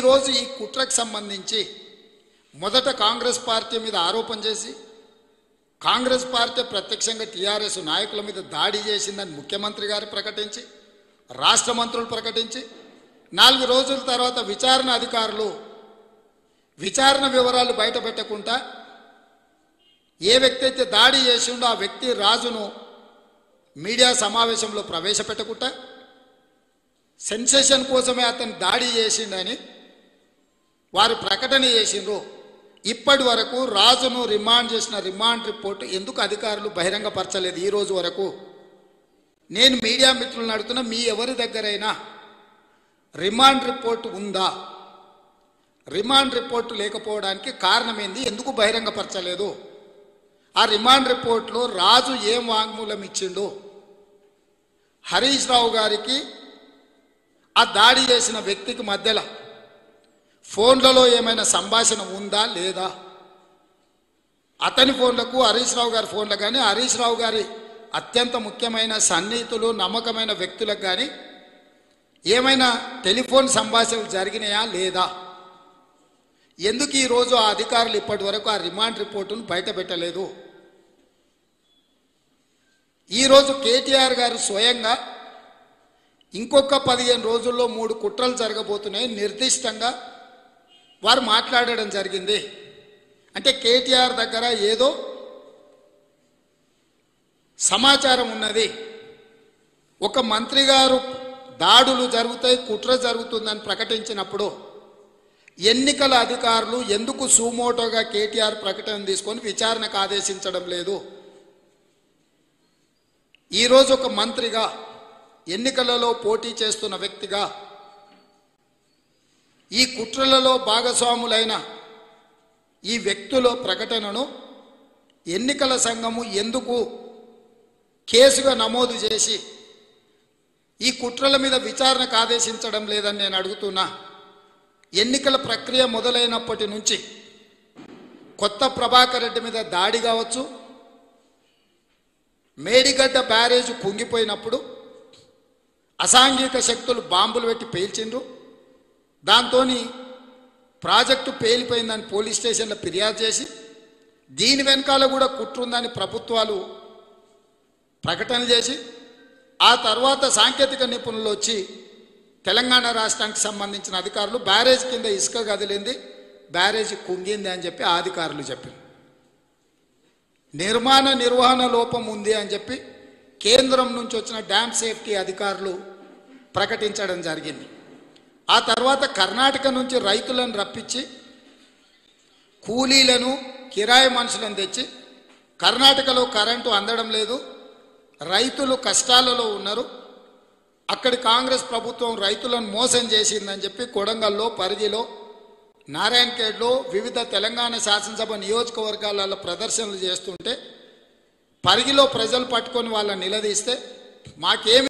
ఈరోజు ఈ కుట్రకు సంబంధించి మొదట కాంగ్రెస్ పార్టీ మీద ఆరోపణ చేసి కాంగ్రెస్ పార్టీ ప్రత్యక్షంగా టీఆర్ఎస్ నాయకుల మీద దాడి చేసిందని ముఖ్యమంత్రి గారు ప్రకటించి రాష్ట్ర మంత్రులు ప్రకటించి నాలుగు రోజుల తర్వాత విచారణ అధికారులు విచారణ వివరాలు బయట పెట్టకుండా ఏ వ్యక్తి అయితే దాడి చేసిండో ఆ వ్యక్తి రాజును మీడియా సమావేశంలో ప్రవేశపెట్టకుండా సెన్సేషన్ కోసమే అతను దాడి చేసిండని వారు ప్రకటన చేసిండ్రు ఇప్పటి వరకు రాజును రిమాండ్ చేసిన రిమాండ్ రిపోర్టు ఎందుకు అధికారులు బహిరంగపరచలేదు ఈ రోజు వరకు నేను మీడియా మిత్రులను అడుగుతున్నా మీ ఎవరి దగ్గరైనా రిమాండ్ రిపోర్టు ఉందా రిమాండ్ రిపోర్టు లేకపోవడానికి కారణం ఏంది ఎందుకు బహిరంగపరచలేదు ఆ రిమాండ్ రిపోర్ట్లో రాజు ఏం వాంగ్మూలం ఇచ్చిండు హరీష్ రావు గారికి ఆ దాడి చేసిన వ్యక్తికి మధ్యలో ఫోన్లలో ఏమైనా సంభాషణ ఉందా లేదా అతని ఫోన్లకు హరీష్ రావు గారి ఫోన్లకు కానీ హరీష్ రావు గారి అత్యంత ముఖ్యమైన సన్నిహితులు నమ్మకమైన వ్యక్తులకు కానీ ఏమైనా టెలిఫోన్ సంభాషణలు జరిగినాయా లేదా ఎందుకు ఈరోజు ఆ అధికారులు ఇప్పటి వరకు ఆ రిమాండ్ రిపోర్టును బయట పెట్టలేదు ఈరోజు కేటీఆర్ గారు స్వయంగా ఇంకొక పదిహేను రోజుల్లో మూడు కుట్రలు జరగబోతున్నాయి నిర్దిష్టంగా వారు మాట్లాడడం జరిగింది అంటే కేటీఆర్ దగ్గర ఏదో సమాచారం ఉన్నది ఒక మంత్రి గారు దాడులు జరుగుతాయి కుట్ర జరుగుతుందని ప్రకటించినప్పుడు ఎన్నికల అధికారులు ఎందుకు సూమోటోగా కేటీఆర్ ప్రకటన తీసుకొని విచారణకు ఆదేశించడం లేదు ఈరోజు ఒక మంత్రిగా ఎన్నికలలో పోటీ చేస్తున్న వ్యక్తిగా ఈ కుట్రలలో భాగస్వాములైన ఈ వ్యక్తుల ప్రకటనను ఎన్నికల సంఘము ఎందుకు కేసుగా నమోదు చేసి ఈ కుట్రల మీద విచారణకు ఆదేశించడం లేదని నేను అడుగుతున్నా ఎన్నికల ప్రక్రియ మొదలైనప్పటి నుంచి కొత్త ప్రభాకర్ రెడ్డి మీద దాడి కావచ్చు మేడిగడ్డ బ్యారేజ్ కుంగిపోయినప్పుడు అసాంఘిక శక్తులు బాంబులు పెట్టి పేల్చిండ్రు దాంతో ప్రాజెక్టు పేలిపోయిందని పోలీస్ స్టేషన్లో ఫిర్యాదు చేసి దీని వెనకాల కూడా కుట్రుందని ప్రభుత్వాలు ప్రకటన చేసి ఆ తర్వాత సాంకేతిక నిపుణులు వచ్చి తెలంగాణ రాష్ట్రానికి సంబంధించిన అధికారులు బ్యారేజ్ కింద ఇసుక కదిలింది బ్యారేజ్ కుంగింది అని చెప్పి ఆ అధికారులు చెప్పారు నిర్మాణ నిర్వహణ లోపం ఉంది అని చెప్పి కేంద్రం నుంచి వచ్చిన డ్యామ్ సేఫ్టీ అధికారులు ప్రకటించడం జరిగింది ఆ తర్వాత కర్ణాటక నుంచి రైతులను రప్పించి కూలీలను కిరాయి మనుషులను తెచ్చి కర్ణాటకలో కరెంటు అందడం లేదు రైతులు కష్టాలలో ఉన్నారు అక్కడి కాంగ్రెస్ ప్రభుత్వం రైతులను మోసం చేసిందని చెప్పి కొడంగల్లో పరిగిలో నారాయణఖేడ్లో వివిధ తెలంగాణ శాసనసభ నియోజకవర్గాలలో ప్రదర్శనలు చేస్తుంటే పరిగిలో ప్రజలు పట్టుకొని వాళ్ళని నిలదీస్తే మాకేమి